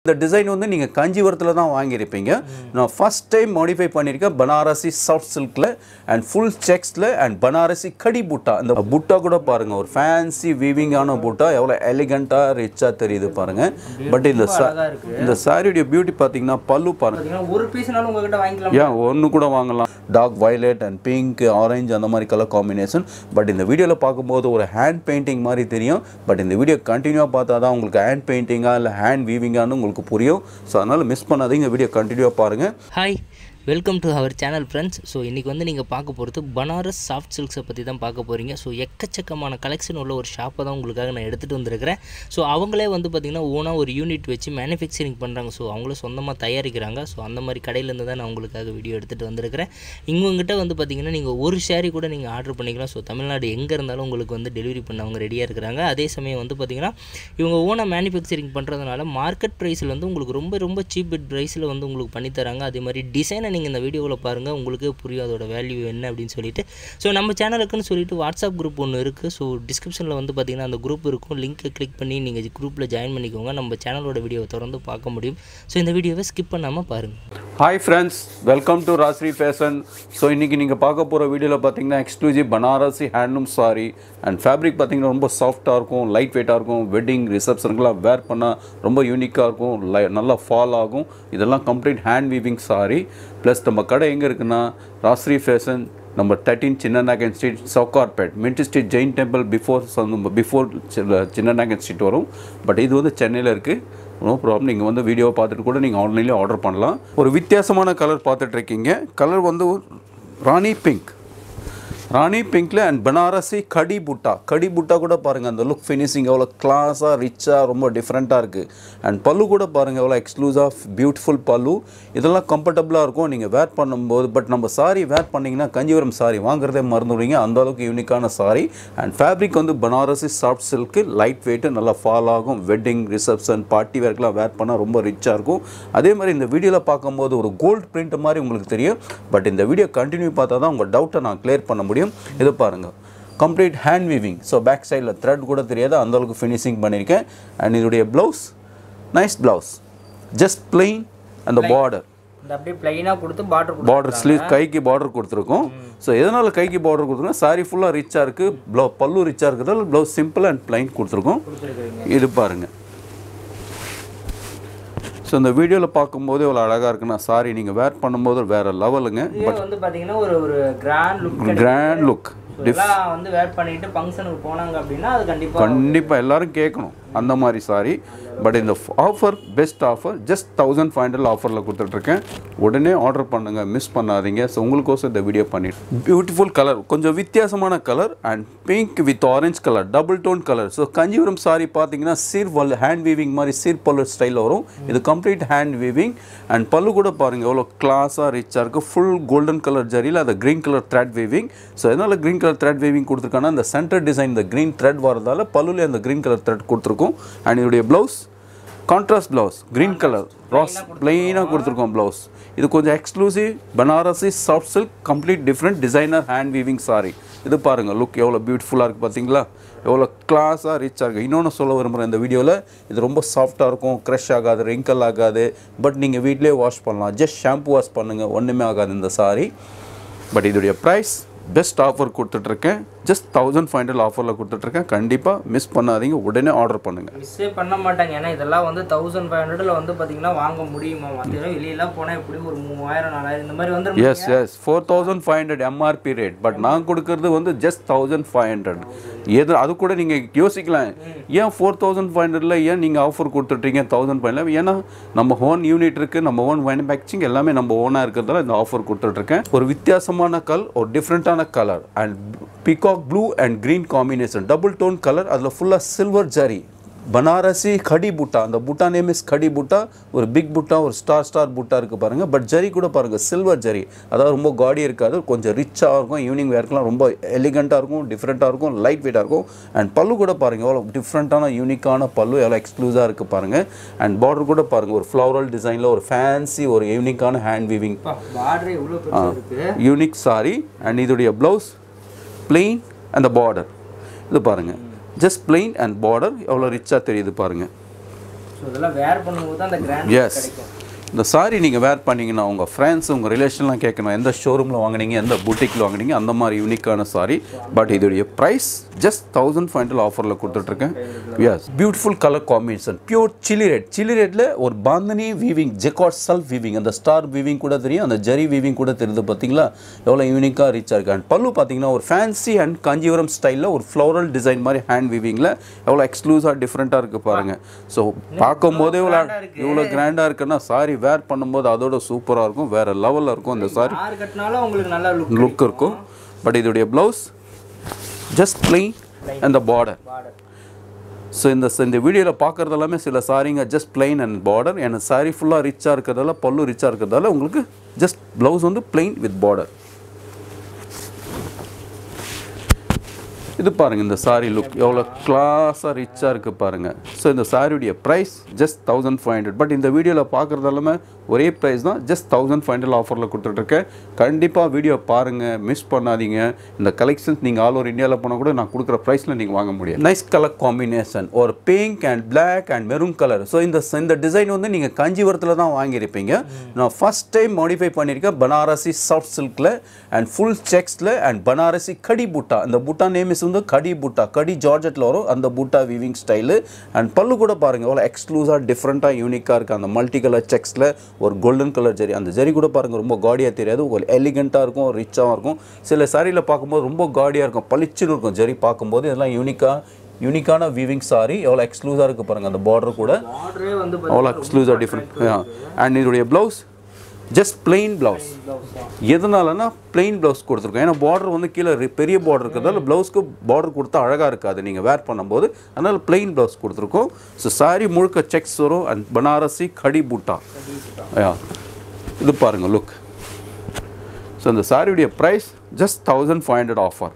இந்த டிசைன் வந்து நீங்கள் காஞ்சிபுரத்தில் தான் வாங்கியிருப்பீங்க நான் ஃபர்ஸ்ட் டைம் மாடிஃபை பண்ணியிருக்கேன் பனாரசி சாஃப்ட் சில்கில் அண்ட் ஃபுல் செக்ஸில் அண்ட் பனாரசி கடி புட்டா இந்த புட்டா கூட பாருங்கள் ஒரு ஃபேன்சி வீவிங்கான புட்டா எவ்வளோ எலிகண்ட்டாக ரிச்சாக தெரியுது பாருங்கள் பட் இந்த sa- அழகா இருக்கு இந்த சாரியுடைய பியூட்டி பார்த்தீங்கன்னா பல்லு பாருங்க பாத்தீங்கன்னா ஒரு பீஸ்னாலும் உங்ககிட்ட வாங்கிக்கலாம் ஏன் ஒன்று கூட வாங்கலாம் dark violet and pink orange அந்த மாதிரி கலர் காம்பினேஷன் பட் இந்த வீடியோவில் பார்க்கும்போது ஒரு ஹேண்ட் பெயிண்டிங் மாதிரி தெரியும் பட் இந்த வீடியோ கண்டினியூவாக பார்த்தா தான் உங்களுக்கு ஹேண்ட் பெயிண்டிங்காக இல்லை ஹேண்ட் வீவிங்கானு உங்களுக்கு புரியும் ஸோ அதனால் மிஸ் பண்ணாதீங்க வீடியோ கண்டினியூவாக பாருங்கள் hi welcome to our channel friends so இன்றைக்கி வந்து நீங்கள் பார்க்க போகிறது பனாரஸ் சாஃப்ட் சில்க்ஸை பற்றி தான் பார்க்க போகிறீங்க ஸோ எக்கச்சக்கமான கலெக்ஷன் உள்ள ஒரு ஷாப்பை தான் உங்களுக்காக நான் எடுத்துகிட்டு வந்திருக்கிறேன் ஸோ அவங்களே வந்து பார்த்திங்கன்னா ஓனாக ஒரு யூனிட் வச்சு மேனுஃபேக்சரிங் பண்ணுறாங்க ஸோ அவங்களே சொந்தமாக தயாரிக்கிறாங்க ஸோ அந்த மாதிரி கடையிலேருந்து தான் நான் உங்களுக்காக வீடியோ எடுத்துகிட்டு வந்திருக்கிறேன் இவங்ககிட்ட வந்து பார்த்திங்கன்னா நீங்கள் ஒரு ஷேரி கூட நீங்கள் ஆர்டர் பண்ணிக்கலாம் ஸோ தமிழ்நாடு எங்கே இருந்தாலும் உங்களுக்கு வந்து டெலிவரி பண்ண அவங்க ரெடியாக இருக்கிறாங்க அதே சமயம் வந்து பார்த்திங்கன்னா இவங்க ஓனாக மேனுஃபேக்சரிங் பண்ணுறதுனால மார்க்கெட் ப்ரைஸில் வந்து உங்களுக்கு ரொம்ப ரொம்ப சீப் ப்ரைஸில் வந்து உங்களுக்கு பண்ணி தராங்க அதே மாதிரி டிசைனை நீங்கள் இந்த வீடியோவில் பாருங்கள் உங்களுக்கே புரியும் அதோட வேல்யூ என்ன அப்படின்னு சொல்லிட்டு ஸோ நம்ம சேனலுக்குன்னு சொல்லிட்டு வாட்ஸ்அப் குரூப் ஒன்று இருக்குது ஸோ டிஸ்கிரிப்ஷனில் வந்து பார்த்திங்கன்னா அந்த குரூப் இருக்கும் லிங்க்கை கிளிக் பண்ணி நீங்கள் குரூப்பில் ஜாயின் பண்ணிக்கோங்க நம்ம சேனலோட வீடியோவை தொடர்ந்து பார்க்க முடியும் ஸோ இந்த வீடியோவை ஸ்கிப் பண்ணாமல் பாருங்கள் hi friends welcome to Rasri fashion so இன்றைக்கி நீங்கள் பார்க்க போகிற வீடியோவில் பார்த்தீங்கன்னா exclusive Banarasi handloom sari and fabric பார்த்தீங்கன்னா ரொம்ப சாஃப்ட்டாக இருக்கும் லைட் வெயிட்டாக இருக்கும் வெட்டிங் ரிசப்ஷனுக்குலாம் வேர் பண்ணால் ரொம்ப யூனிக்காக இருக்கும் லை நல்லா ஃபால் ஆகும் இதெல்லாம் complete hand weaving sari plus நம்ம கடை எங்கே இருக்குன்னா Rasri fashion number thirteen Chinnanaicken street Sowcarpet mint street Jain temple before before Chinnanaicken street வரும் பட் இது வந்து சென்னையில் இருக்குது நோ ப்ராப்ளம் நீங்கள் வந்து வீடியோவை பார்த்துட்டு கூட நீங்கள் ஆன்லைன்லேயே ஆர்டர் பண்ணலாம் ஒரு வித்தியாசமான கலர் பார்த்துட்டு இருக்கீங்க கலர் வந்து ராணி பிங்க் ராணி பிங்க்ல அண்ட் பனாரசி கடி புட்டா கடி புட்டா கூட பாருங்கள் அந்த லுக் ஃபினிஷிங் எவ்வளோ கிளாஸாக ரிச்சாக ரொம்ப டிஃப்ரெண்ட்டாக இருக்குது அண்ட் பல்லு கூட பாருங்கள் எவ்வளோ எக்ஸ்க்ளூசிவ் பியூட்டிஃபுல் பல்லு இதெல்லாம் கம்ஃபர்டபுளாக இருக்கும் நீங்கள் வேர் பண்ணும்போது பட் நம்ம சாரி வேர் பண்ணிங்கன்னா கஞ்சிபுரம் சாரி வாங்குறதே மறந்துடுவீங்க அந்த அளவுக்கு யூனிக்கான சாரி அண்ட் ஃபேப்ரிக் வந்து Banarasi soft silk light weight நல்லா ஃபால் ஆகும் வெட்டிங் ரிசப்ஷன் பார்ட்டி வேர்க்கெலாம் வேர் பண்ணால் ரொம்ப ரிச்சாக இருக்கும் அதே மாதிரி இந்த வீடியோவில் பார்க்கும்போது ஒரு கோல்டு பிரிண்ட் மாதிரி உங்களுக்கு தெரியும் பட் இந்த வீடியோ கண்டினியூ பார்த்தா தான் உங்கள் டவுட்டை நான் கிளியர் பண்ண முடியும் இது பாருங்கள் complete hand weaving so back சைடில் த்ரெட் கூட தெரியாது அந்த அளவுக்கு ஃபினிஷிங் பண்ணியிருக்கேன் அண்ட் இதோடைய blouse nice blouse just plain அந்த பார்டர் இந்த அப்படியே பிளைனாக கொடுத்து பார்டர் பார்டர் ஸ்லீவ் கைக்கு பார்டர் கொடுத்துருக்கோம் ஸோ எதனால் கைக்கு பார்டர் கொடுத்துருக்கோம் சாரி ஃபுல்லாக ரிச்சாக இருக்குது ப்ளவு பல்லு ரிச்சாக இருக்கிறதால ப்ளவுஸ் சிம்பிள் அண்ட் plain கொடுத்துருக்கோம் கொடுத்துருக்குறீங்க இது பாருங்கள் ஸோ இந்த வீடியோவில் பார்க்கும்போது இவ்வளோ அழகாக இருக்குன்னா சாரி நீங்கள் வேர் பண்ணும்போது வேறு லெவலுங்க இதுவே வந்து பார்த்தீங்கன்னா ஒரு ஒரு கிராண்ட் லுக் கிராண்ட் லுக் எல்லாம் வந்து வேர் பண்ணிட்டு ஃபங்க்ஷனுக்கு போனாங்க அப்படின்னா அது கண்டிப்பாக கண்டிப்பாக எல்லாரும் கேட்கணும் அந்த மாதிரி சாரி பட் இந்த offer best offer just thousand five hundred ஆஃபரில் கொடுத்துட்ருக்கேன் உடனே ஆர்டர் பண்ணுங்கள் மிஸ் பண்ணாதீங்க ஸோ உங்களுக்கோசம் இந்த வீடியோ பண்ணிட்டு பியூட்டிஃபுல் கலர் கொஞ்சம் வித்தியாசமான colour and pink with orange colour double tone colour so Kanchipuram sari பார்த்தீங்கன்னா சீர் வல் ஹேண்ட் வீவிங் மாதிரி சீர் பல்லு ஸ்டைலில் வரும் இது complete hand weaving and pallu கூட பாருங்கள் எவ்வளோ கிளாஸாக ரிச்சாக இருக்குது ஃபுல் கோல்டன் கலர் ஜரியில் அந்த green colour thread weaving so எதனால் க்ரீன் கலர் த்ரெட் வீவிங் கொடுத்துருக்காங்கன்னா அந்த சென்டர் டிசைன் இந்த க்ரீன் த்ரெட் வரதால பல்லுலேயே அந்த க்ரீன் கலர் த்ரெட் கொடுத்துருக்கோம் அண்ட் இதோடைய blouse contrast blouse green colour ராஸ் பிளெயினாக கொடுத்துருக்கோம் ப்ளவுஸ் இது கொஞ்சம் exclusive Banarasi soft silk complete different designer hand weaving sari இது பாருங்கள் லுக் எவ்வளோ பியூட்டிஃபுல்லாக இருக்குது பார்த்தீங்களா எவ்வளோ கிளாஸாக ரிச்சாக இருக்குது இன்னொன்று சொல்ல விரும்புகிறேன் இந்த வீடியோவில் இது ரொம்ப சாஃப்டாக இருக்கும் க்ரஷ் ஆகாது ரிங்கல் ஆகாது பட் நீங்கள் வீட்டிலே வாஷ் பண்ணலாம் ஜஸ்ட் ஷாம்பு வாஷ் பண்ணுங்கள் ஒன்றுமே ஆகாது இந்த சாரி பட் இதோடைய ப்ரைஸ் பெஸ்ட் ஆஃபர் கொடுத்துட்ருக்கேன் ஜஸ்ட் தௌசண்ட் ஃபைவ் ஹண்ட்ரட் ஆஃபரில் கொடுத்துட்ருக்கேன் கண்டிப்பாக மிஸ் பண்ணாதீங்க உடனே ஆர்டர் பண்ணுங்கள் மிஸ்ஸே பண்ண மாட்டாங்க ஏன்னா இதெல்லாம் வந்து தௌசண்ட் ஃபைவ் ஹண்ட்ரட்ல வந்து பார்த்தீங்கன்னா வாங்க முடியுமா மற்ற வெளியெல்லாம் போனால் எப்படியும் ஒரு மூவாயிரம் நாலாயிரம் இந்த மாதிரி வந்து yes yes four thousand five hundred MRP rate but நான் கொடுக்கறது வந்து ஜஸ்ட் தௌசண்ட் ஃபைவ் ஹண்ட்ரட் எது அது கூட நீங்கள் யோசிக்கலாம் ஏன் ஃபோர் தௌசண்ட் ஃபைவ் ஹண்ட்ரட்ல ஏன் நீங்கள் ஆஃபர் கொடுத்துட்றீங்க தௌசண்ட் ஃபைவ் ஏன்னா நம்ம ஓன் யூனிட் இருக்குது நம்ம ஓன் மேனுஃபேக்சரிங் எல்லாமே நம்ம ஓனாக இருக்கிறதால இந்த ஆஃபர் கொடுத்துட்ருக்கேன் ஒரு வித்தியாசமான கல் ஒரு டிஃப்ரெண்ட்டான colour and peacock blue and green combination double tone colour அதில் ஃபுல்லாக சில்வர் ஜரி பனாரசி கடி புட்டா அந்த புட்டா நேம் இஸ் கடி புட்டா ஒரு பிக் புட்டா ஒரு ஸ்டார் ஸ்டார் புட்டா இருக்குது பாருங்கள் பட் ஜரி கூட பாருங்கள் சில்வர் ஜரி அதாவது ரொம்ப காடி இருக்காது கொஞ்சம் ரிச்சாக இருக்கும் ஈவினிங் வேர்க்கெலாம் ரொம்ப எலிகண்ட்டாக இருக்கும் டிஃப்ரெண்ட்டாக இருக்கும் லைட் வெயிட்டாக இருக்கும் அண்ட் பல்லு கூட பாருங்கள் எவ்வளோ டிஃப்ரெண்ட்டான யூனிக்கான பல்லு எவ்வளோ எக்ஸ்க்ளூஸாக இருக்குது பாருங்கள் அண்ட் பார்டர் கூட பாருங்கள் ஒரு ஃப்ளவரல் டிசைனில் ஒரு ஃபேன்சி ஒரு யூனிக்கான ஹேண்ட் வீவிங் பார்டரே எவ்வளோ பெருசாக இருக்கு யூனிக் சாரி அண்ட் இதோடைய ப்ளவுஸ் plain அந்த பார்டர் இது பாருங்கள் ஜஸ்ட் plain அண்ட் பார்டர் எவ்வளோ ரிச்சாக தெரியுது பாருங்கள் ஸோ இதெல்லாம் வேர் பண்ணும்போது தான் அந்த கிராண்ட் எஸ் கிடைக்கும் இந்த சாரி நீங்கள் வேர் பண்ணீங்கன்னா உங்கள் ஃப்ரெண்ட்ஸ் உங்கள் ரிலேஷன்லாம் கேட்கணும் எந்த ஷோரூமில் வாங்குனீங்க எந்த பூட்டிக்கில் வாங்குனீங்க அந்த மாதிரி யூனிக்கான சாரி பட் இதோடைய price just thousand five hundred ஆஃபரில் கொடுத்துட்ருக்கேன் yes beautiful colour combination pure chilli red chilli ரெட்டில் ஒரு bandhani weaving jacquard self weaving அந்த ஸ்டார் வீவிங் கூட தெரியும் அந்த ஜரி வீவிங் கூட தெரியுது பார்த்தீங்களா எவ்வளோ யூனிக்காக ரீச் ஆயிருக்கு அண்ட் பல்லு பார்த்தீங்கன்னா ஒரு ஃபேன்சி அண்ட் காஞ்சிபுரம் ஸ்டைலில் ஒரு ஃப்ளோரல் டிசைன் மாதிரி ஹேண்ட் வீவிங்கில் எவ்வளோ எக்ஸ்க்ளூசிவாக டிஃப்ரெண்ட்டாக இருக்குது பாருங்கள் ஸோ பார்க்கும்போதே இவ்வளோ இவ்வளோ கிராண்டாக இருக்குன்னா சாரி வேர் பண்ணும்போது அதோட சூப்பராக இருக்கும் வேறு லெவலில் இருக்கும் அந்த சாரி யார் கட்டினாலும் உங்களுக்கு நல்லா லுக் லுக் இருக்கும் பட் இதோடைய ப்ளவுஸ் ஜஸ்ட் plain அந்த பார்டர் பார்டர் ஸோ இந்த இந்த வீடியோவில் பார்க்குறது எல்லாமே சில சாரிங்க ஜஸ்ட் plain அண்ட் பார்டர் எனக்கு சாரி ஃபுல்லாக ரிச்சாக இருக்கிறதால பல்லு ரிச்சாக இருக்கிறதால உங்களுக்கு ஜஸ்ட் ப்ளவுஸ் வந்து plain வித் பார்டர் இது பாருங்க இந்த சாரி லுக் எவ்வளோ கிளாஸாக ரிச்சாக இருக்குது பாருங்க ஸோ இந்த சாரியுடைய price just thousand five hundred but இந்த வீடியோவில் பார்க்குறது எல்லாமே ஒரே ப்ரைஸ் தான் ஜஸ்ட் தௌசண்ட் ஃபைவ் ஹண்ட்ரட் ஆஃபரில் கொடுத்துட்ருக்கேன் கண்டிப்பாக வீடியோ பாருங்கள் மிஸ் பண்ணாதீங்க இந்த கலெக்ஷன்ஸ் நீங்கள் ஆல் ஓவர் இந்தியாவில் போனால் கூட நான் கொடுக்குற ப்ரைஸில் நீங்கள் வாங்க முடியும் நைஸ் கலர் காம்பினேஷன் ஒரு pink and black and maroon colour so இந்த இந்த டிசைன் வந்து நீங்கள் காஞ்சிபுரத்தில் தான் வாங்கியிருப்பீங்க நான் ஃபஸ்ட் டைம் மாடிஃபை பண்ணியிருக்கேன் பனாரசி சாஃப்ட் சில்கில் அண்ட் ஃபுல் செக்ஸில் அண்ட் பனாரசி கடி பூட்டா அந்த பூட்டா நேம் இஸ் வந்து கடி பூட்டா கடி ஜார்ஜெட்டில் வரும் அந்த பூட்டா வீவிங் ஸ்டைலு அண்ட் பல்லு கூட பாருங்கள் எவ்வளோ எக்ஸ்க்ளூஸாக டிஃப்ரெண்ட்டாக யூனிக்காக இருக்குது அந்த மல்டி கலர் செக்ஸில் ஒரு கோல்டன் கலர் ஜரி அந்த ஜரி கூட பாருங்கள் ரொம்ப காடியாக தெரியாது ஒரு எலிகண்ட்டாக இருக்கும் ரிச்சாகவும் இருக்கும் சில சாரியில் பார்க்கும்போது ரொம்ப காடியாக இருக்கும் பளிச்சுன்னு இருக்கும் ஜரி பார்க்கும்போது இதெல்லாம் யூனிக்காக யூனிக்கான வீவிங் சாரி எவ்வளோ எக்ஸ்க்ளூஸாக இருக்குது பாருங்கள் அந்த பார்டர் கூட பார்டரே வந்து அவ்வளோ எக்ஸ்க்ளூசிவாக டிஃப்ரெண்ட் அண்ட் இதோடைய blouse just plain blouse blouse தான் எதனாலனா plain ப்ளவுஸ் கொடுத்துருக்கோம் ஏன்னா பார்டர் வந்து கீழே ரி- பெரிய பார்டர் இருக்கிறதால ப்ளவுஸ்க்கு பார்டர் கொடுத்தா அழகாக இருக்காது நீங்கள் வேர் பண்ணும்போது அதனால் plain ப்ளவுஸ் கொடுத்துருக்கோம் ஸோ saree முழுக்க செக்ஸ் வரும் அண்ட் பனாரசி கடி பூட்டா யா இது பாருங்கள் லுக் ஸோ இந்த சாரியுடைய price just thousand five hundred offer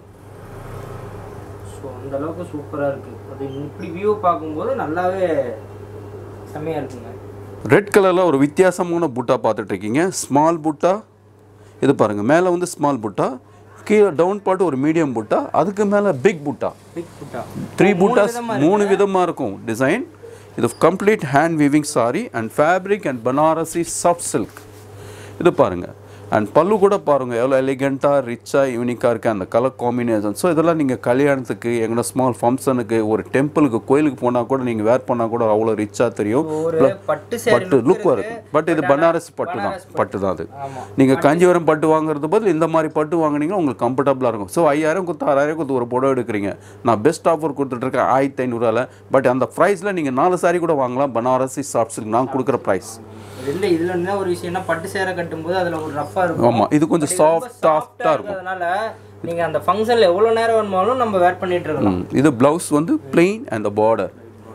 so அந்த அளவுக்கு சூப்பராக இருக்குது அது இப்படி வியூ பார்க்கும்போது நல்லாவே செம்மையாக இருக்குங்க ரெட் கலரில் ஒரு வித்தியாசமான புட்டா பார்த்துட்டு இருக்கீங்க ஸ்மால் புட்டா இது பாருங்கள் மேலே வந்து ஸ்மால் புட்டா கீழே டவுன் பாட்டு ஒரு மீடியம் புட்டா அதுக்கு மேலே பிக் புட்டா பிக் புட்டா த்ரீ புட்டாஸ் மூணு விதமாக இருக்கும் டிசைன் இது complete hand weaving sari and fabric and Banarasi soft silk இது பாருங்கள் அண்ட் பல்லு கூட பாருங்கள் எவ்வளோ எலிகெண்ட்டாக ரிச்சாக யூனிக்காக இருக்குது அந்த கலர் காம்பினேஷன் ஸோ இதெல்லாம் நீங்கள் கல்யாணத்துக்கு எங்கன்னா ஸ்மால் ஃபங்க்ஷனுக்கு ஒரு டெம்பிளுக்கு கோயிலுக்கு போனால் கூட நீங்கள் வேர் பண்ணால் கூட அவ்வளோ ரிச்சாக தெரியும் ஒரு பட்டு சேரி பட்டு லுக் வரும் பட் இது பனாரஸ் பட்டு தான் பட்டு தான் அது ஆமாம் நீங்கள் காஞ்சிபுரம் பட்டு வாங்குறது பதில் இந்த மாதிரி பட்டு வாங்குனீங்கன்னா உங்களுக்கு கம்ஃபர்டபுளாக இருக்கும் ஸோ ஐயாயிரம் கொடுத்து ஆறாயிரம் கொடுத்து ஒரு புடவை எடுக்கிறீங்க நான் பெஸ்ட் ஆஃபர் கொடுத்துட்ருக்கேன் ஆயிரத்தி ஐநூறுவாவில் பட் அந்த ப்ரைஸில் நீங்கள் நாலு சாரி கூட வாங்கலாம் பனாரசி சாஃப்ட் சில்க் நான் கொடுக்குற ப்ரைஸ் இல்லை இதில் என்ன ஒரு விஷயம்னா பட்டு சேரை கட்டும்போது அதில் ஒரு ரஃப்பாக இருக்கும் ஆமாம் இது கொஞ்சம் சாஃப்ட் சாஃப்டாக இருக்கும் அதனால நீங்கள் அந்த ஃபங்க்ஷனில் எவ்வளோ நேரம் வேணுமாலும் நம்ம வேர் பண்ணிட்டு இருக்கலாம் ம், இது ப்ளவுஸ் வந்து plain அண்ட் பார்டர்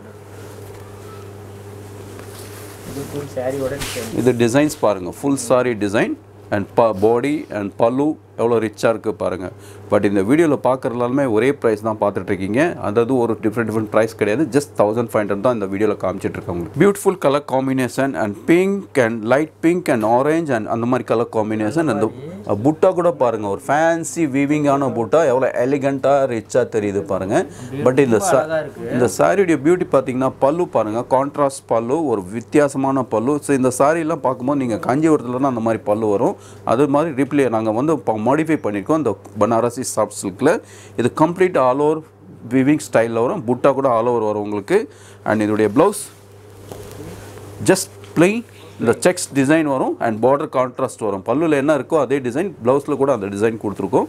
இது ஃபுல் சாரியோட டிசைன் இது டிசைன்ஸ் பாருங்கள் ஃபுல் சாரி டிசைன் அண்ட் ப பாடி அண்ட் பல்லு எவ்வளோ ரிச்சாக இருக்குது பாருங்கள் பட் இந்த வீடியோவில் பார்க்குறதுலாமே ஒரே ப்ரைஸ் தான் பார்த்துட்ருக்கீங்க அதாவது ஒரு டிஃப்ரெண்ட் டிஃப்ரெண்ட் ப்ரைஸ் கிடையாது ஜஸ்ட் தௌசண்ட் ஃபைவ் ஹண்ட்ரட் தான் இந்த வீடியோவில் காமிச்சிட்ருக்காங்க beautiful colour combination and pink and light pink and orange and அந்த மாதிரி கலர் காம்பினேஷன் அந்த புட்டா கூட பாருங்கள் ஒரு ஃபேன்சி வீவிங்கான புட்டா எவ்வளோ எலிகண்ட்டாக ரிச்சாக தெரியுது பாருங்கள் பட் இந்த ச அழகாக இருக்குது இந்த சாரியுடைய பியூட்டி பார்த்தீங்கன்னா பல்லு பாருங்கள் கான்ட்ராஸ்ட் பல்லு ஒரு வித்தியாசமான பல்லு ஸோ இந்த சாரியெல்லாம் பார்க்கும்போது நீங்கள் காஞ்சிபுரத்தில் தான் அந்த மாதிரி பல்லு வரும் அது மாதிரி ரிப்ளே நாங்கள் வந்து மாடிஃபை பண்ணியிருக்கோம் இந்த பனாரசி சாஃப்ட் சில்கில் இது கம்ப்ளீட் ஆல் ஓவர் விவிங் ஸ்டைலில் வரும் புட்டா கூட ஆல் ஓவர் வரும் உங்களுக்கு அண்ட் இதோடைய ப்ளவுஸ் ஜஸ்ட் plain இந்த செக்ஸ் டிசைன் வரும் அண்ட் பார்டர் கான்ட்ராஸ்ட் வரும் பல்லுல என்ன இருக்கோ அதே டிசைன் ப்ளவுஸில் கூட அந்த டிசைன் கொடுத்துருக்கோம்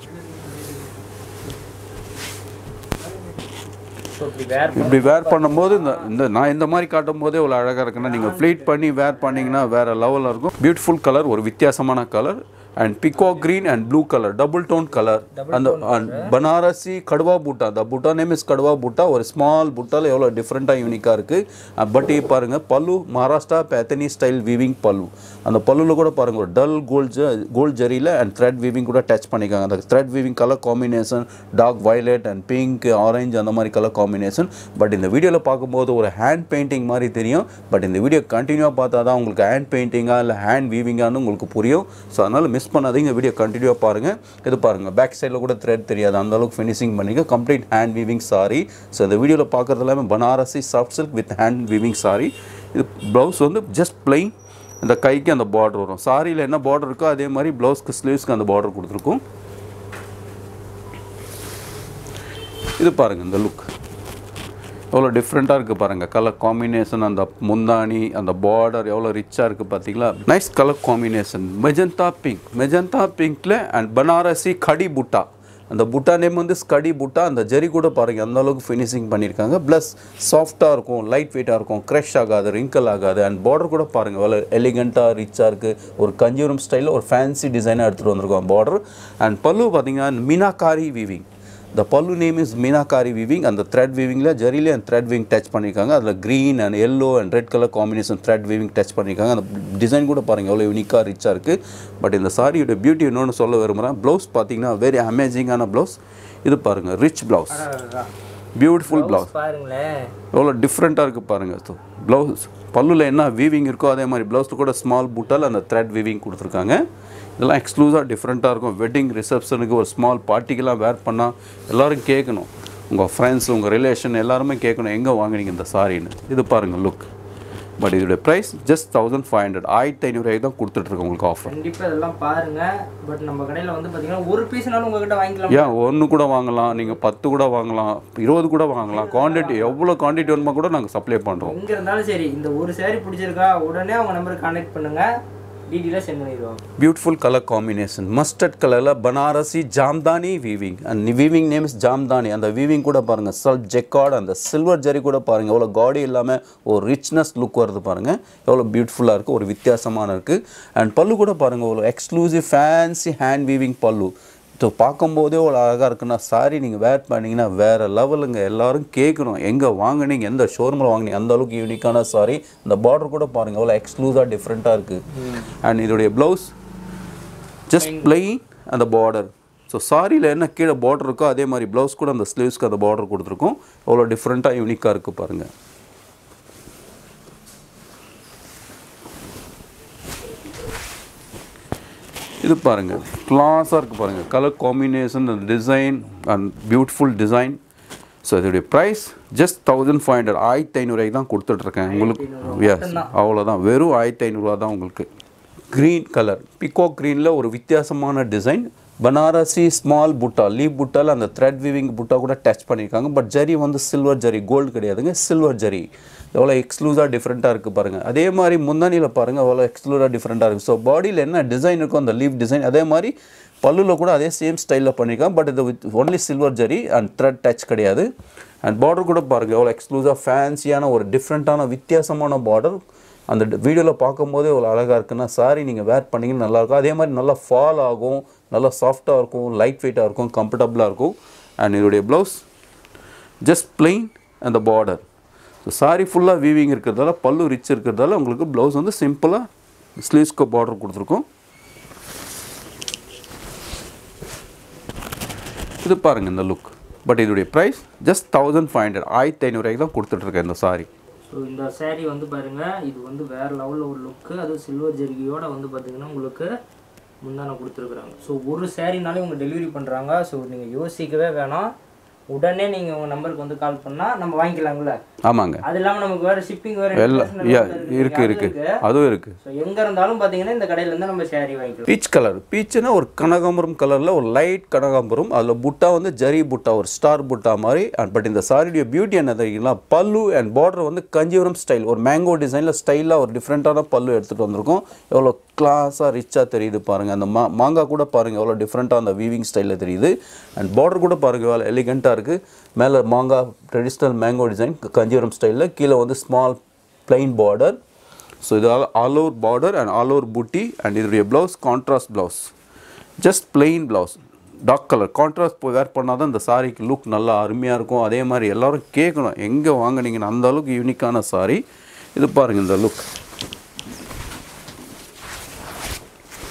ஸோ இப்படி வேர் இப்படி வேர் பண்ணும்போது இந்த இந்த நான் இந்த மாதிரி காட்டும் போதே இவ்வளோ அழகாக இருக்குன்னா நீங்கள் ஃப்ளீட் பண்ணி வேர் பண்ணீங்கன்னா வேறு லெவலில் இருக்கும் பியூட்டிஃபுல் கலர் ஒரு வித்தியாசமான colour and peacock green and blue colour double tone colour அந்த and பனாரசி கடுவா பூட்டா அந்த பூட்டா நேம் இஸ் கடுவா பூட்டா ஒரு ஸ்மால் பூட்டாவில் எவ்வளோ டிஃப்ரெண்ட்டாக யூனிக்காக இருக்குது பட் பாருங்கள் பல்லு மகாராஷ்டிரா பேத்தனி ஸ்டைல் வீவிங் பல்லு அந்த பல்லுவில் கூட பாருங்கள் ஒரு டல் கோல்ட் கோல்ட் ஜரியில் அண்ட் த்ரெட் வீவிங் கூட டச் பண்ணிக்காங்க அந்த thread weaving colour combination dark violet and pink orange அந்த மாதிரி கலர் காம்பினேஷன் பட் இந்த வீடியோவில் பார்க்கும்போது ஒரு ஹேண்ட் பெயிண்டிங் மாதிரி தெரியும் பட் இந்த வீடியோ கண்டினியூவாக பார்த்தா தான் உங்களுக்கு ஹேண்ட் பெயிண்டிங்காக இல்லை ஹேண்ட் வீவிங்கானு உங்களுக்கு புரியும் ஸோ அதனால் மிஸ் பண்ணாதீங்க வீடியோ கண்டினியூவாக பாருங்கள் இது பாருங்கள் பேக் சைடில் கூட த்ரெட் தெரியாது அந்த அளவுக்கு ஃபினிஷிங் பண்ணிக்க complete hand weaving sari so இந்த வீடியோவில் பார்க்குறது எல்லாமே Banarasi soft silk with hand weaving sari இது ப்ளவுஸ் வந்து ஜஸ்ட் plain இந்த கைக்கு அந்த பார்டர் வரும் சாரியில் என்ன பார்டர் இருக்கோ அதே மாதிரி ப்ளவுஸ்க்கு ஸ்லீவ்ஸ்க்கு அந்த பார்டர் கொடுத்துருக்கும் இது பாருங்கள் இந்த லுக் எவ்வளோ டிஃப்ரெண்ட்டாக இருக்குது பாருங்கள் கலர் காம்பினேஷன் அந்த முந்தானி அந்த பார்டர் எவ்வளோ ரிச்சாக இருக்குது பார்த்தீங்களா nice colour combination magenta pink magenta பிங்க்கில் அண்ட் பனாரசி கடி புட்டா அந்த புட்டா நேம் வந்து ஸ்கடி புட்டா அந்த ஜெரி கூட பாருங்கள் அந்த அளவுக்கு ஃபினிஷிங் பண்ணியிருக்காங்க ப்ளஸ் சாஃப்டாக இருக்கும் லைட் வெயிட்டாக இருக்கும் க்ரஷ் ஆகாது ரிங்கிள் ஆகாது அண்ட் பார்டர் கூட பாருங்கள் எவ்வளோ எலிகண்ட்டாக ரிச்சாக இருக்குது ஒரு கஞ்சூரம் ஸ்டைலில் ஒரு ஃபேன்சி டிசைனாக எடுத்துகிட்டு வந்திருக்கோம் பார்டர் அண்ட் பல்லு பார்த்தீங்கன்னா meenakari weaving the pallu name is meenakari weaving அந்த த்ரெட் வீவிங்கில் ஜரிலே அந்த த்ரெட் வீவிங் டச் பண்ணியிருக்காங்க அதில் green and yellow and red colour combination thread weaving touch பண்ணியிருக்காங்க அந்த டிசைன் கூட பாருங்கள் எவ்வளோ யூனிக்காக ரிச்சாக இருக்குது பட் இந்த சாரியோட பியூட்டி இன்னொன்று சொல்ல விரும்புகிறேன் ப்ளவுஸ் பார்த்தீங்கன்னா வெரி அமேசிங்கான ப்ளவுஸ் இது பாருங்கள் ரிச் ப்ளவுஸ் பியூட்டிஃபுல் ப்ளவுஸ் பாருங்களேன் எவ்வளோ டிஃப்ரெண்ட்டாக இருக்குது பாருங்கள் ப்ளவுஸ் பல்லுல என்ன வீவிங் இருக்கோ அதே மாதிரி ப்ளவுஸ் கூட ஸ்மால் பூட்டால் அந்த த்ரெட் வீவிங் கொடுத்துருக்காங்க இதெல்லாம் எக்ஸ்க்ளூஸாக டிஃப்ரெண்ட்டாக இருக்கும் வெட்டிங் ரிசப்ஷனுக்கு ஒரு ஸ்மால் பார்ட்டிக்கெல்லாம் வேர் பண்ணால் எல்லோரும் கேட்கணும் உங்கள் ஃப்ரெண்ட்ஸ் உங்கள் ரிலேஷன் எல்லாருமே கேட்கணும் எங்கே வாங்குனீங்க இந்த சாரின்னு இது பாருங்கள் லுக் பட் இதோடைய price just thousand five hundred ஆயிரத்தி ஐநூறுவாய்க்கு தான் கொடுத்துட்ருக்கோம் உங்களுக்கு ஆஃபர் கண்டிப்பா இதெல்லாம் பாருங்க பட் நம்ம கடையில வந்து பாத்தீங்கன்னா ஒரு பீஸ்னாலும் உங்ககிட்ட வாங்கிக்கலாம் ஏன் ஒன்று கூட வாங்கலாம் நீங்கள் பத்து கூட வாங்கலாம் இருபது கூட வாங்கலாம் குவான்டிட்டி எவ்வளோ குவான்டிட்டி வேணுமோ கூட நாங்கள் சப்ளை பண்ணுறோம் எங்க இருந்தாலும் சரி இந்த ஒரு saree பிடிச்சிருக்கா உடனே அவங்க நம்பருக்கு கான்டாக்ட் பண்ணுங்க டீட்டெயிலாக சென்ட் பண்ணிடுவாங்க பியூட்டிஃபுல் கலர் காம்பினேஷன் மஸ்டர்ட் கலரில் Banarasi Jamdani weaving and weaving name is Jamdani அந்த வீவிங் கூட பாருங்கள் சல் ஜெக்கார்ட் அந்த சில்வர் ஜரி கூட பாருங்கள் எவ்வளோ காடி இல்லாமல் ஒரு ரிச்னஸ் லுக் வருது பாருங்கள் எவ்வளோ பியூட்டிஃபுல்லாக இருக்குது ஒரு வித்தியாசமான இருக்குது அண்ட் பல்லு கூட பாருங்கள் ஒரு exclusive fancy hand weaving pallu so பார்க்கும்போதே ஒரு அழகாக இருக்குன்னா சாரி நீங்கள் வேர் பண்ணீங்கன்னா வேறு லெவலுங்க எல்லாரும் கேட்கணும் எங்கே வாங்குனீங்க எந்த ஷோரூமில் வாங்குனீங்க அந்த அளவுக்கு யூனிக்கான சாரி இந்த பார்டர் கூட பாருங்கள் எவ்வளோ எக்ஸ்க்ளூஸாக டிஃப்ரெண்ட்டாக இருக்குது அண்ட் இதோடைய ப்ளவுஸ் ஜஸ்ட் பிளெயின் அந்த பார்டர் ஸோ சாரியில் என்ன கீழே பார்டர் இருக்கோ அதே மாதிரி ப்ளவுஸ் கூட அந்த ஸ்லீவ்ஸ்க்கு அந்த பார்டர் கொடுத்துருக்கோம் எவ்வளோ டிஃப்ரெண்ட்டாக யூனிக்காக இருக்குது பாருங்கள் இது பாருங்கள் கிளாஸாக இருக்குது பாருங்கள் கலர் காம்பினேஷன் அந்த design and beautiful design so இதோடைய price just thousand five hundred ஆயிரத்தி ஐநூறுவாய்க்கு தான் கொடுத்துட்ருக்கேன் உங்களுக்கு எஸ் அவ்வளோதான் வெறும் ஆயிரத்தி ஐநூறுரூவா தான் உங்களுக்கு க்ரீன் கலர் பிகோ க்ரீனில் ஒரு வித்தியாசமான design Banarasi small butta leaf புட்டால் அந்த த்ரெட் வீவிங் புட்டா கூட டச் பண்ணியிருக்காங்க பட் ஜரி வந்து சில்வர் ஜரி கோல்டு கிடையாதுங்க சில்வர் ஜரி எவ்வளோ எக்ஸ்க்ளூஸாக டிஃப்ரெண்ட்டாக இருக்குது பாருங்கள் அதே மாதிரி முந்தானியில் பாருங்கள் எவ்வளோ எக்ஸ்க்ளூஸாக டிஃப்ரெண்ட்டாக இருக்குது ஸோ பாடியில் என்ன டிசைன் இருக்கோ அந்த லீவ் டிசைன் அதே மாதிரி பல்லுவில் கூட அதே சேம் ஸ்டைலில் பண்ணியிருக்காங்க பட் இது with only silver zari and thread touch கிடையாது அண்ட் பார்டர் கூட பாருங்கள் எவ்வளோ எக்ஸ்க்ளூஸாக ஃபேன்சியான ஒரு டிஃப்ரெண்ட்டான வித்தியாசமான பார்டர் அந்த வீடியோவில் பார்க்கும்போதே எவ்வளோ அழகாக இருக்குன்னா சாரி நீங்கள் வேர் பண்ணிங்கன்னா நல்லாயிருக்கும் அதே மாதிரி நல்லா ஃபால் ஆகும் நல்லா சாஃப்டாக இருக்கும் லைட் வெயிட்டாக இருக்கும் கம்ஃபர்டபுளாக இருக்கும் அண்ட் இதோடைய ப்ளவுஸ் ஜஸ்ட் plain அந்த பார்டர் ஸோ சாரி ஃபுல்லாக வீவிங் இருக்கிறதால பல்லு ரிச் இருக்கிறதால உங்களுக்கு ப்ளவுஸ் வந்து சிம்பிளாக ஸ்லீவ்ஸ்க்கு பார்டர் கொடுத்துருக்கோம் இது பாருங்கள் இந்த லுக் பட் இதோடைய price just thousand five hundred ஆயிரத்தி ஐநூறுவாய்க்கு தான் கொடுத்துட்ருக்கேன் இந்த சாரி ஸோ இந்த saree வந்து பாருங்க இது வந்து வேற லெவலில் ஒரு லுக்கு அது சில்வர் ஜெர்கியோட வந்து பார்த்தீங்கன்னா உங்களுக்கு முந்தான கொடுத்துருக்குறாங்க ஸோ ஒரு சாரினாலே உங்க டெலிவரி பண்ணுறாங்க ஸோ நீங்கள் யோசிக்கவே வேணாம் உடனே நீங்கள் உங்கள் நம்பருக்கு வந்து கால் பண்ணால் நம்ம வாங்கிக்கலாம்ல ஆமாங்க அது இல்லாமல் நமக்கு வேறு ஷிப்பிங் வேறு எல்லாம் யா இருக்குது இருக்குது அதுவும் இருக்குது ஸோ எங்கே இருந்தாலும் பார்த்தீங்கன்னா இந்த கடையிலேருந்து நம்ம saree வாங்கிக்கலாம் பீச் கலர் பீச்சுனா ஒரு கனகாம்பரம் கலரில் ஒரு லைட் கனகாம்பரம் அதில் புட்டா வந்து ஜரி புட்டா ஒரு ஸ்டார் புட்டா மாதிரி பட் இந்த சாரியுடைய பியூட்டி என்ன தெரியுங்களா பல்லு அண்ட் பார்டர் வந்து கஞ்சிபுரம் ஸ்டைல் ஒரு மேங்கோ டிசைனில் ஸ்டைலாக ஒரு டிஃப்ரெண்ட்டான பல்லு எடுத்துகிட்டு வந்திருக்கோம் எவ்வளோ கிளாஸாக ரிச்சாக தெரியுது பாருங்கள் அந்த மா மாங்காய் கூட பாருங்கள் எவ்வளோ டிஃப்ரெண்ட்டாக அந்த வீவிங் ஸ்டைலில் தெரியுது அண்ட் பார்டர் கூட பாருங்கள் எவ்வளோ எலிகண்ட்டாக இருக்குது மேலே மாங்காய் ட்ரெடிஷ்னல் மேங்கோ டிசைன் கஞ்சிபுரம் ஸ்டைலில் கீழே வந்து ஸ்மால் plain பார்டர் ஸோ இது all over border and all over butti and இதோடைய blouse contrast blouse just plain blouse dark colour contrast போய் வேர் பண்ணால் தான் இந்த சாரிக்கு லுக் நல்லா அருமையாக இருக்கும் அதே மாதிரி எல்லாரும் கேட்கணும் எங்கே வாங்குனீங்கன்னு அந்த அளவுக்கு யூனிக்கான சாரி இது பாருங்கள் இந்த லுக்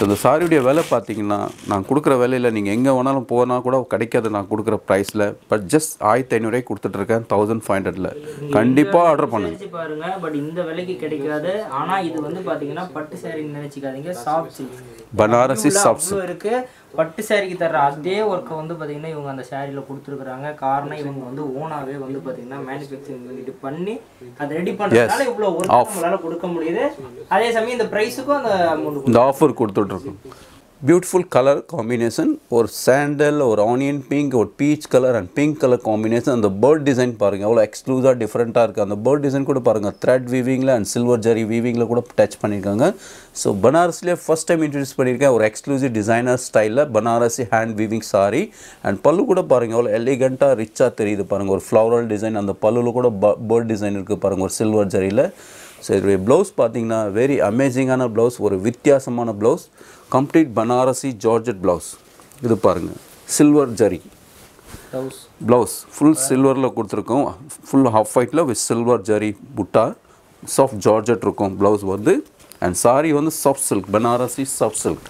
ஸோ இந்த சாரியுடைய விலை பார்த்தீங்கன்னா நான் கொடுக்குற விலையில் நீங்கள் எங்கே வேணாலும் போனால் கூட கிடைக்காது நான் கொடுக்குற ப்ரைஸில் பட் ஜஸ்ட் ஆயிரத்தி ஐநூறுரூவாய்க்கு கொடுத்துட்ருக்கேன் தௌசண்ட் ஃபைவ் ஹண்ட்ரடில் கண்டிப்பாக ஆர்டர் பண்ணுங்க நினைச்சு பாருங்க பட் இந்த விலைக்கு கிடைக்காது ஆனா இது வந்து பாத்தீங்கன்னா பட்டு சாரின்னு நினைச்சுக்காதீங்க சாஃப்ட் சில்க் பனாரசி சாஃப்ட் அவ்வளோ இருக்கு பட்டு சாரிக்கு தர்ற அதே ஒர்க்கை வந்து பாத்தீங்கன்னா இவங்க அந்த சாரியில கொடுத்துருக்காங்க காரணம் இவங்க வந்து ஓனாவே வந்து பாத்தீங்கன்னா மேனுஃபேக்சரிங் இது பண்ணி அதை ரெடி பண்றதுனால இவ்வளவு ஒர்க் நம்மளால கொடுக்க முடியுது அதே சமயம் இந்த பிரைஸுக்கும் அந்த அமௌண்ட் இந்த ஆஃபர் கொடுத்துட்ருக்கோம் பியூட்டிஃபுல் கலர் காம்பினேஷன் ஒரு சாண்டல் ஒரு ஆனியன் பிங்க் ஒரு peach colour and pink colour combination அந்த பேர்ட் டிசைன் பாருங்கள் எவ்வளோ எக்ஸ்க்ளூஸாக டிஃப்ரெண்ட்டாக இருக்குது அந்த பேர்ட் டிசைன் கூட பாருங்கள் த்ரெட் வீவிங்கில் அண்ட் சில்வர் ஜரி வீவிங்கில் கூட டச் பண்ணியிருக்காங்க ஸோ பனாரஸ்லேயே ஃபஸ்ட் டைம் இன்ட்ரடியூஸ் பண்ணியிருக்கேன் ஒரு எக்ஸ்க்ளூசிவ் டிசைனர் ஸ்டைலில் Banarasi hand weaving sari and pallu கூட பாருங்கள் எவ்வளோ எலிகண்ட்டாக ரிச்சாக தெரியுது பாருங்கள் ஒரு ஃப்ளவரல் டிசைன் அந்த பல்லுல கூட பேர்ட் டிசைன் இருக்குது பாருங்கள் ஒரு சில்வர் ஜரியில் ஸோ இதோடைய ப்ளவுஸ் பார்த்தீங்கன்னா வெரி அமேசிங்கான ப்ளவுஸ் ஒரு வித்தியாசமான blouse complete Banarasi georgette blouse இது பாருங்கள் silver zari blouse blouse full சில்வரில் கொடுத்துருக்கோம் ஃபுல் ஹாஃப் ஒயிட்டில் with silver zari butta soft georgette இருக்கும் ப்ளவுஸ் வந்து அண்ட் சாரி வந்து soft silk Banarasi soft silk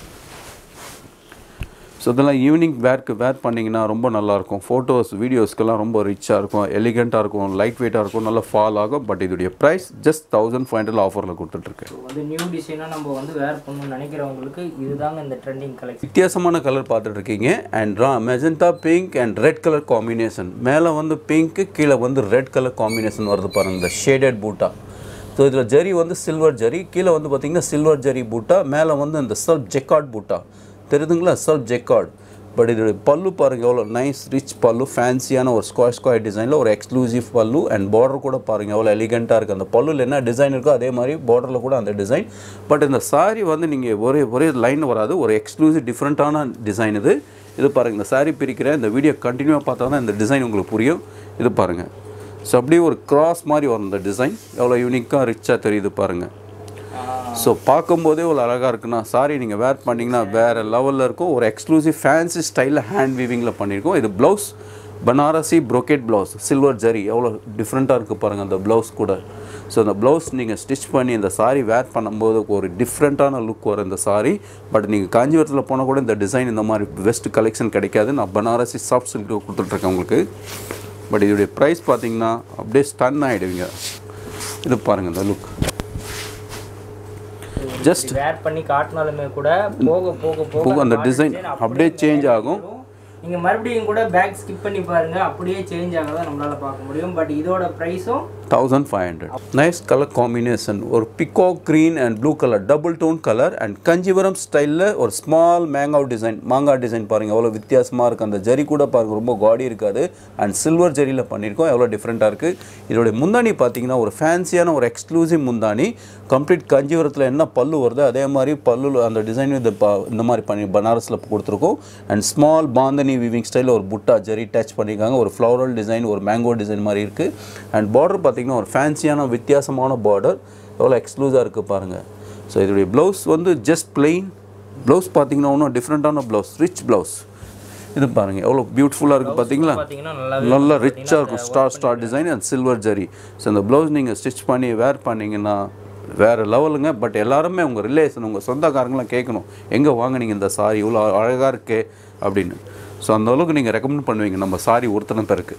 so இதெல்லாம் ஈவினிங் வேர்க்கு வேர் பண்ணிங்கன்னா ரொம்ப நல்லாயிருக்கும் ஃபோட்டோஸ் வீடியோஸ்க்கெல்லாம் ரொம்ப ரிச்சாக இருக்கும் எலிகண்ட்டாக இருக்கும் லைட் வெயிட்டாக இருக்கும் நல்லா ஃபால் ஆகும் பட் இதோடைய price just thousand five hundred ஆஃபரில் கொடுத்துட்ருக்கேன் ஸோ வந்து நியூ டிசைனாக நம்ம வந்து வேர் பண்ணணும்னு நினைக்கிறவங்களுக்கு இதுதாங்க இந்த ட்ரெண்டிங் கலெக்ஷன் வித்தியாசமான கலர் பார்த்துட்டு இருக்கீங்க and raw magenta pink and red colour combination மேலே வந்து பிங்க்கு கீழே வந்து ரெட் கலர் காம்பினேஷன் வருது பாருங்கள் இந்த ஷேடட் பூட்டா ஸோ இதில் ஜரி வந்து சில்வர் ஜரி கீழே வந்து பார்த்தீங்கன்னா சில்வர் ஜரி பூட்டா மேலே வந்து இந்த செல்ஃப் ஜெக்கார்ட் பூட்டா தெரியுதுங்களா செல்ஃப் ஜெக்கார்ட் பட் இது பல்லு பாருங்க எவ்வளோ நைஸ் ரிச் பல்லு ஃபேன்சியான ஒரு ஸ்கொயர் ஸ்கொயர் டிசைனில் ஒரு எக்ஸ்க்ளூசிவ் பல்லு அண்ட் பார்டர் கூட பாருங்க எவ்வளோ எலிகண்ட்டாக இருக்குது அந்த பல்லுல என்ன டிசைன் இருக்கோ அதே மாதிரி பார்டரில் கூட அந்த டிசைன் பட் இந்த சாரி வந்து நீங்கள் ஒரே ஒரே லைன் வராது ஒரு எக்ஸ்க்ளூசிவ் டிஃப்ரெண்ட்டான டிசைன் இது இது பாருங்கள் இந்த சாரி பிரிக்கிறேன் இந்த வீடியோ கண்டினியூவாக பார்த்தா தான் இந்த டிசைன் உங்களுக்கு புரியும் இது பாருங்கள் ஸோ அப்படியே ஒரு கிராஸ் மாதிரி வரும் இந்த டிசைன் எவ்வளோ யூனிக்காக ரிச்சாக தெரியுது பாருங்கள் ஸோ பார்க்கும்போதே ஒரு அழகாக இருக்குண்ணா சாரி நீங்கள் வேர் பண்ணிங்கன்னா வேறு லெவலில் இருக்கும் ஒரு எக்ஸ்க்ளூசிவ் ஃபேன்சி ஸ்டைலில் ஹேண்ட் வீவிங்கில் பண்ணியிருக்கோம் இது blouse Banarasi brocade blouse silver zari எவ்வளோ டிஃப்ரெண்ட்டாக இருக்குது பாருங்கள் அந்த ப்ளவுஸ் கூட ஸோ அந்த ப்ளவுஸ் நீங்கள் ஸ்டிச் பண்ணி இந்த சாரி வேர் பண்ணும்போது ஒரு டிஃப்ரெண்ட்டான லுக் வரும் இந்த சாரி பட் நீங்கள் காஞ்சிபுரத்தில் போனால் கூட இந்த டிசைன் இந்த மாதிரி பெஸ்ட் கலெக்ஷன் கிடைக்காது நான் பனாரசி சாஃப்ட் சில்க் கொடுத்துட்ருக்கேன் உங்களுக்கு பட் இதோடைய ப்ரைஸ் பார்த்தீங்கன்னா அப்படியே ஸ்டன் ஆகிடுவீங்க இது பாருங்கள் இந்த லுக் ஜஸ்ட் வேர் பண்ணி காட்டினாலுமே கூட போக போக போக போக அந்த body design design அப்படியே change ஆகும். நீங்க மறுபடியும் கூட பேக் ஸ்கிப் பண்ணி பாருங்க அப்படியே சேஞ்ச் ஆகிறத நம்மளால பார்க்க முடியும் பட் இதோட ப்ரைஸும் thousand five hundred nice colour combination ஒரு peacock green and blue colour double tone colour and Kanchipuram ஸ்டைலில் ஒரு ஸ்மால் மேங்காவ் டிசைன் மாங்காய் டிசைன் பாருங்கள் எவ்வளோ வித்தியாசமாக இருக்குது அந்த ஜரி கூட பாருங்கள் ரொம்ப காடி இருக்காது அண்ட் சில்வர் ஜரியில் பண்ணியிருக்கோம் எவ்வளோ டிஃப்ரெண்ட்டாக இருக்குது இதோடைய முந்தானி பார்த்தீங்கன்னா ஒரு ஃபேன்சியான ஒரு எக்ஸ்க்ளூசிவ் முந்தானி கம்ப்ளீட் கஞ்சிபுரத்தில் என்ன பல்லு வருதோ அதே மாதிரி பல்லு அந்த டிசைன் இந்த ப- இந்த மாதிரி பண்ணி பனாரஸில் கொடுத்துருக்கோம் அண்ட் ஸ்மால் பாந்தனி வீவிங் ஸ்டைலில் ஒரு புட்டா ஜரி டச் பண்ணியிருக்காங்க ஒரு ஃப்ளவரல் டிசைன் ஒரு மேங்கோ டிசைன் மாதிரி இருக்குது அண்ட் பார்டர் பார்த்தீங்கன்னா ஒரு ஃபேன்சியான வித்தியாசமான பார்டர் எவ்வளோ எக்ஸ்க்ளூஸாக இருக்குது பாருங்கள் ஸோ இதோடைய ப்ளவுஸ் வந்து ஜஸ்ட் plain ப்ளவுஸ் பார்த்தீங்கன்னா ஒன்றும் டிஃப்ரெண்ட்டான ப்ளவுஸ் ரிச் ப்ளவுஸ் இது பாருங்கள் எவ்வளோ பியூட்டிஃபுல்லாக இருக்குது பார்த்தீங்களா பார்த்தீங்கன்னா நல்லாவே நல்லா ரிச்சாக இருக்கும் star star design and silver zari so இந்த ப்ளவுஸ் நீங்கள் ஸ்டிச் பண்ணி வேர் பண்ணீங்கன்னா வேறு லெவலுங்க பட் எல்லாருமே உங்கள் ரிலேஷன் உங்கள் சொந்தக்காரங்களாம் கேட்கணும் எங்கே வாங்குனீங்க இந்த சாரி இவ்வளோ அழகாக இருக்கே அப்படின்னு ஸோ அந்த அளவுக்கு நீங்கள் ரெக்கமெண்ட் பண்ணுவீங்க நம்ம சாரி ஒருத்தன பேருக்கு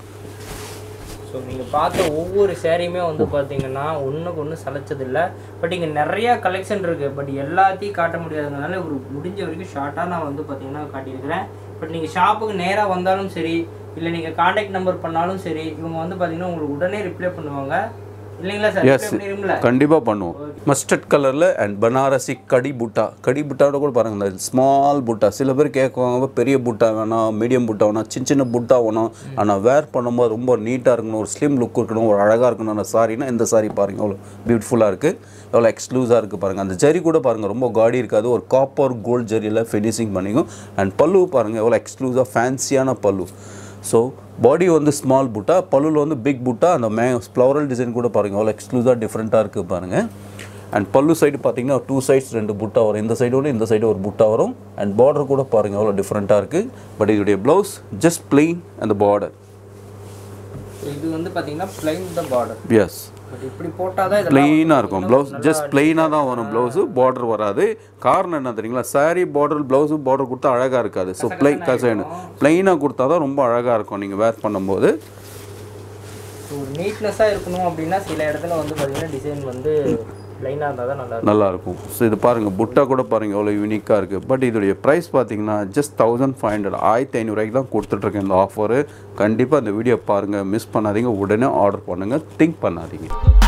ஸோ நீங்கள் பார்த்த ஒவ்வொரு சேரீயுமே வந்து பார்த்தீங்கன்னா ஒன்றுக்கு ஒன்று சளைச்சதில்லை பட் இங்கே நிறையா கலெக்ஷன் இருக்குது பட் எல்லாத்தையும் காட்ட முடியாததுனால ஒரு முடிஞ்ச வரைக்கும் ஷார்ட்டாக நான் வந்து பார்த்தீங்கன்னா காட்டியிருக்கிறேன் பட் நீங்கள் ஷாப்புக்கு நேராக வந்தாலும் சரி இல்லை நீங்கள் காண்டாக்ட் நம்பர் பண்ணாலும் சரி இவங்க வந்து பார்த்தீங்கன்னா உங்களுக்கு உடனே ரிப்ளை பண்ணுவாங்க இல்லைங்களா சார் Yes. ரிப்ளை பண்ணிடுங்களா கண்டிப்பாக பண்ணுவோம் மஸ்டர்ட் கலரில் அண்ட் பனாரசி கடி புட்டா கடி புட்டாவோட கூட பாருங்கள் இந்த ஸ்மால் புட்டா சில பேர் கேட்குவாங்க பெரிய புட்டா வேணாம் மீடியம் புட்டா வேணாம் சின்ன சின்ன புட்டா வேணும் ஆனால் வேர் பண்ணும்போது ரொம்ப நீட்டாக இருக்கணும் ஒரு ஸ்லிம் லுக் இருக்கணும் ஒரு அழகாக இருக்கணும் அந்த சாரினா இந்த சாரி பாருங்கள் எவ்வளோ பியூட்டிஃபுல்லாக இருக்குது எவ்வளோ எக்ஸ்க்ளூஸாக இருக்குது பாருங்கள் அந்த ஜரி கூட பாருங்கள் ரொம்ப காடி இருக்காது ஒரு காப்பர் கோல்ட் ஜரியில் ஃபினிஷிங் பண்ணிக்கும் அண்ட் பல்லு பாருங்கள் எவ்வளோ எக்ஸ்க்ளூஸாக ஃபேன்சியான பல்லு ஸோ பாடி வந்து ஸ்மால் புட்டா பல்லுல வந்து பிக் புட்டா அந்த மே ஃப்ளவரல் டிசைன் கூட பாருங்கள் எவ்வளோ எக்ஸ்க்ளூஸாக டிஃப்ரெண்ட்டாக இருக்குது பாருங்கள் அண்ட் பல்லு சைடு பார்த்தீங்கன்னா டூ சைட்ஸ் ரெண்டு புட்டா வரும் இந்த சைடு ஒன்று இந்த சைடு ஒரு புட்டா வரும் அண்ட் பார்டர் கூட பாருங்கள் எவ்வளோ டிஃப்ரெண்ட்டாக இருக்குது பட் இதோடைய ப்ளவுஸ் ஜஸ்ட் plain அந்த பார்டர் இது வந்து பார்த்தீங்கன்னா plain the border is but இப்படி போட்டால் தான் பிளெயினாக இருக்கும் ப்ளவுஸ் ஜஸ்ட் பிளெயினாக தான் வரும் ப்ளவுஸு பார்டர் வராது காரணம் என்ன தெரியுங்களா saree பார்டர் ப்ளவுஸு பார்டர் கொடுத்தா அழகாக இருக்காது ஸோ பிளை கசைனு பிளெயினாக கொடுத்தா தான் ரொம்ப அழகாக இருக்கும் நீங்கள் வேர் பண்ணும்போது ஒரு நீட்னஸாக இருக்கணும் அப்படின்னா சில இடத்துல வந்து பார்த்தீங்கன்னா டிசைன் வந்து லைனாக இருந்தால் தான் நல்லா இருக்கும் நல்லாயிருக்கும் ஸோ இது பாருங்கள் புட்டா கூட பாருங்கள் எவ்வளோ யூனிக்காக இருக்குது பட் இதோடைய ப்ரைஸ் பார்த்தீங்கன்னா ஜஸ்ட் தௌசண்ட் ஃபைவ் ஹண்ட்ரட் ஆயிரத்தி ஐநூறுரூவாய்க்கு தான் கொடுத்துட்ருக்கேன் இந்த ஆஃபரு கண்டிப்பாக இந்த வீடியோ பாருங்கள் மிஸ் பண்ணாதீங்க உடனே ஆர்டர் பண்ணுங்கள் திங்க் பண்ணாதீங்க